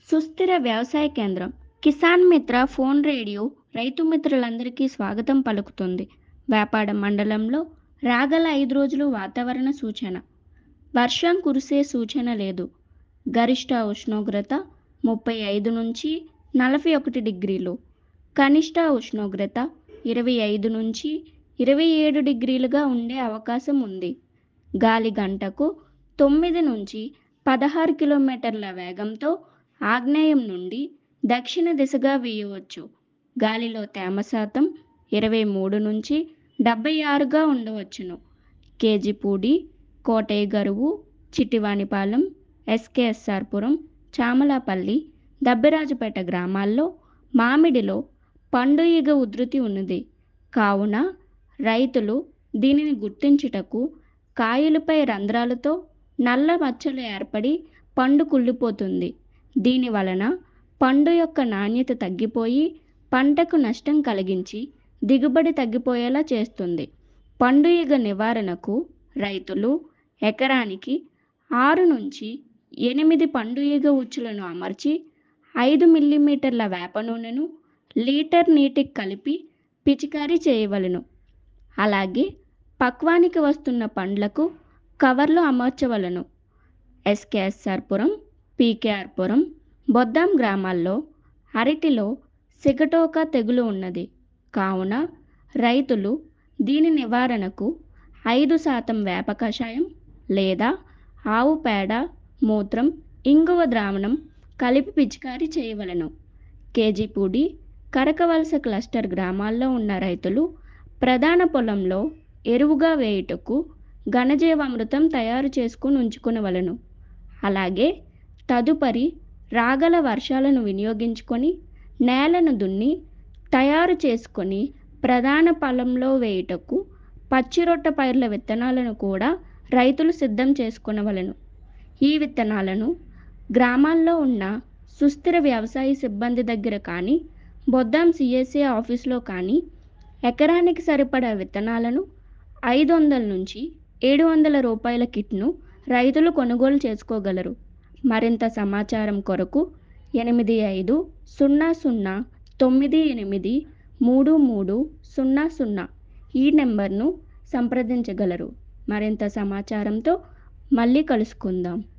సుస్థిర వ్యవసాయ కేంద్రం కిసాన్ మిత్ర ఫోన్ రేడియో రైతు మిత్రులందరికీ స్వాగతం పలుకుతుంది వేపాడ మండలంలో రాగల ఐదు రోజులు వాతావరణ సూచన వర్షం కురిసే సూచన లేదు గరిష్ట ఉష్ణోగ్రత ముప్పై ఐదు నుంచి నలభై ఒకటి డిగ్రీలు కనిష్ట ఉష్ణోగ్రత ఇరవై ఐదు నుంచి ఇరవై ఏడు డిగ్రీలుగా ఉండే అవకాశం ఉంది గాలి గంటకు తొమ్మిది నుంచి పదహారు కిలోమీటర్ల వేగంతో ఆగ్నేయం నుండి దక్షిణ దిశగా వీయవచ్చు గాలిలో తేమ శాతం ఇరవై మూడు నుంచి డెబ్బై ఆరుగా ఉండవచ్చును కేజీపూడి కోటయ్య గరువు చిట్టివానిపాలెం ఎస్కేఎస్ఆర్పురం చామలాపల్లి దబ్బిరాజుపేట గ్రామాల్లో మామిడిలో పండు ఈగ ఉధృతి ఉన్నది కావున రైతులు దీనిని గుర్తించుటకు కాయలపై రంధ్రాలతో నల్ల మచ్చలు ఏర్పడి పండు కుళ్ళిపోతుంది దీని వలన పండు యొక్క నాణ్యత తగ్గిపోయి పంటకు నష్టం కలిగించి దిగుబడి తగ్గిపోయేలా చేస్తుంది పండు ఈగ నివారణకు రైతులు ఎకరానికి ఆరు నుంచి ఎనిమిది పండు ఈగ ఉచ్చులను అమర్చి ఐదు మిల్లీమీటర్ల వేప నూనెను లీటర్ నీటికి కలిపి పిచికారీ చేయవలెను అలాగే పక్వానికి వస్తున్న పండ్లకు కవర్లు అమర్చవలను ఎస్కేఎస్ఆర్పురం పీకేఆర్పురం బొద్దాం గ్రామాల్లో అరటిలో సిగటోక తెగులు ఉన్నది కావున రైతులు దీని నివారణకు ఐదు శాతం వేప కషాయం లేదా ఆవు పేడ మూత్రం ఇంగువ ద్రావణం కలిపి పిచికారీ చేయవలను కేజీపూడి కరకవలస క్లస్టర్ గ్రామాల్లో ఉన్న రైతులు ప్రధాన పొలంలో ఎరువుగా వేయుటకు ఘనజీవామృతం తయారు చేసుకుని ఉంచుకునవలను అలాగే తదుపరి రాగల వర్షాలను వినియోగించుకొని నేలను దున్ని తయారు చేసుకొని ప్రధాన పొలంలో వేయుటకు పచ్చిరొట్ట పైర్ల విత్తనాలను కూడా రైతులు సిద్ధం చేసుకునవలను ఈ విత్తనాలను గ్రామాల్లో ఉన్న సుస్థిర వ్యవసాయ సిబ్బంది దగ్గర కానీ బొద్దాం సిఎస్ఏ ఆఫీస్లో కానీ ఎకరానికి సరిపడా విత్తనాలను ఐదు వందల నుంచి ఏడు వందల రూపాయల కిట్ను రైతులు కొనుగోలు చేసుకోగలరు మరింత సమాచారం కొరకు ఎనిమిది ఐదు సున్నా సున్నా తొమ్మిది ఎనిమిది మూడు మూడు సున్నా సున్నా ఈ నెంబర్ను సంప్రదించగలరు మరింత సమాచారంతో మళ్ళీ కలుసుకుందాం